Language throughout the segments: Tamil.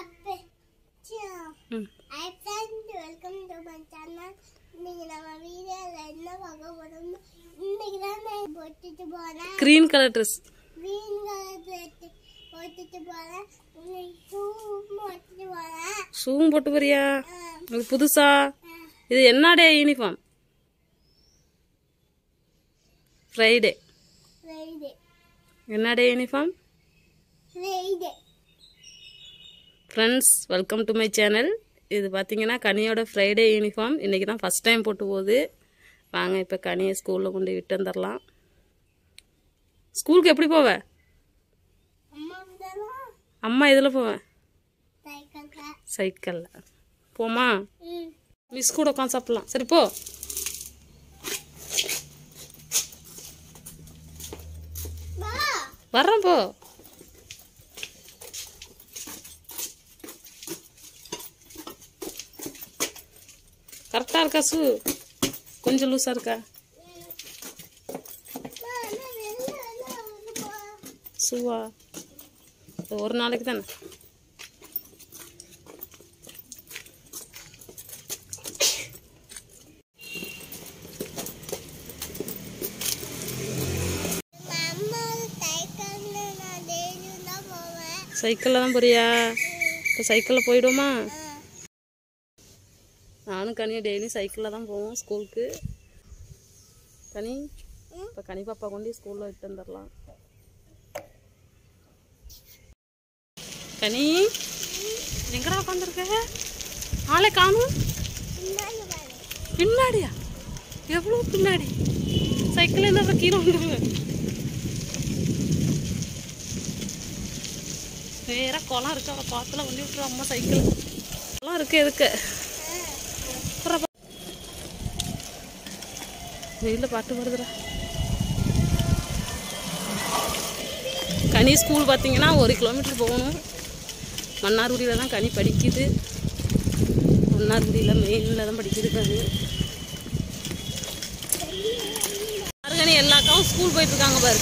ம் hi friend welcome to my channel இன்னைக்கு நம்ம வீடியோல என்ன பார்க்க போறோம்னா இன்னைக்கு தான் நான் போட்டுட்டு போறேன் green colour dress green colour dress போட்டுட்டு போறேன் இன்னைக்கு ஷூ போட்டுட்டு போறேன் ஷூவும் போட்டு போறியா ஆ, இது புதுசா ஆ, இது என்ன டே யூனிஃபார்ம் ஃப்ரைடே ஃப்ரைடே என்ன day uniform Friday friends welcome to my channel இது பார்த்தீங்கன்னா கனியோட ஃப்ரைடே யூனிஃபார்ம் இன்றைக்கி தான் ஃபஸ்ட் டைம் போட்டு போகுது வாங்க இப்போ கனியை ஸ்கூலில் கொண்டு விட்டு வந்துடலாம் ஸ்கூலுக்கு எப்படி போவ அம்மா இதெல்லாம் அம்மா இதில் போவேன் சைக்கிள்ல சைக்கிளில் போமா ம் மிஸ் கூட உட்காந்து சாப்பிட்லாம் சரி போ வா வர்றேன் போ கரெக்டாக இருக்கா சூ கொஞ்சம் லூஸாக இருக்கா வா, நான் வெளில வெளில வந்து போ ஷூவா இது ஒரு நாளைக்கு தானே அம்மா சைக்கிள்ல நான் டெய்லியும் தான் போவேன் சைக்கிளில் தான் போறியா இப்போ சைக்கிளில் போயிடுவோமா ஆ. நானும் கனியும் டெய்லியும் சைக்கிளில் தான் போவோம் ஸ்கூலுக்கு கனி இப்போ கனி பாப்பா கொண்டு ஸ்கூலில் விட்டு வந்துடலாம் கனி எங்கடா உட்காந்துருக்க ஆளை காணும் பின்னாடி பாரு. பின்னாடியா எவ்வளோ பின்னாடி சைக்கிள் என்ன கீழே வந்துருவேன் வேற குளம் இருக்கு அவரை குளத்துல வண்டி விட்டுரு அம்மா சைக்கிள் குளம் இருக்கு எதுக்கு அப்புறம் பா- வெயில்ல பாட்டு வருதுடா கனி ஸ்கூல் பார்த்தீங்கன்னா ஒரு கிலோமீட்டர் போகணும் மன்னார்குடியில் தான் கனி படிக்குது மன்னார்குடியில் மெயினில் தான் படிக்குது கனி கனி எல்லா அக்காவும் ஸ்கூல் போயிட்டு இருக்காங்க பாரு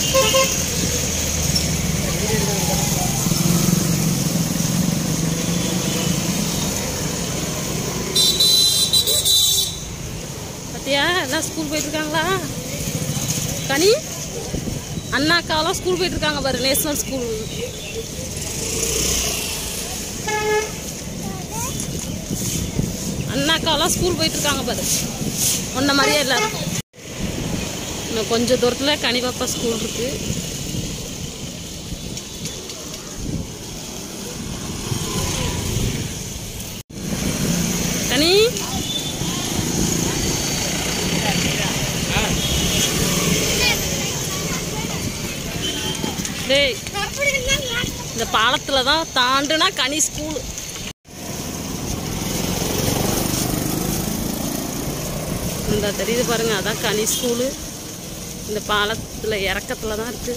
பார்த்தியா எல்லாம் ஸ்கூல் போயிட்டு இருக்காங்களா கனி அண்ணா அக்காவெல்லாம் ஸ்கூல் போயிட்டு இருக்காங்க பாரு நேஷனல் ஸ்கூல் அண்ணா அக்காவெல்லாம் ஸ்கூல் போயிட்டு இருக்காங்க பாரு உன்ன மாதிரியே எல்லாரும் இன்னும் கொஞ்சம் தூரத்தில் கனிபாப்பா ஸ்கூல் இருக்கு கனி டேய் இந்த பாலத்தில் தான் தாண்டுனா கனி ஸ்கூல் இந்த தெரியுது பாருங்க அதான் கனி ஸ்கூலு இந்த பாலத்தில் இறக்கத்தில் தான் இருக்கு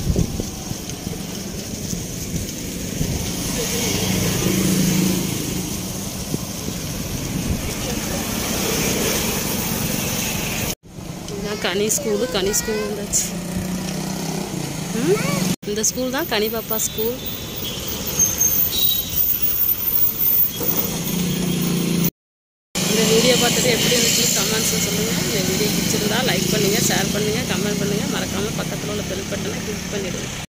இதுதான் கனி ஸ்கூலு கனி ஸ்கூல் வந்தாச்சு ம்? இந்த ஸ்கூல் தான் கனி பாப்பா ஸ்கூல் இந்த வீடியோ பார்த்துட்டு எப்படி இருந்துச்சு கமெண்ட்ஸில் சொல்லுங்கள் இந்த வீடியோ பிடிச்சிருந்தா லைக் பண்ணுங்கள் ஷேர் பண்ணுங்கள் கமெண்ட் பண்ணுங்கள் மறக்காமல் பக்கத்தில் உள்ள பெல் பட்டனை கிளிக் பண்ணிவிடுங்க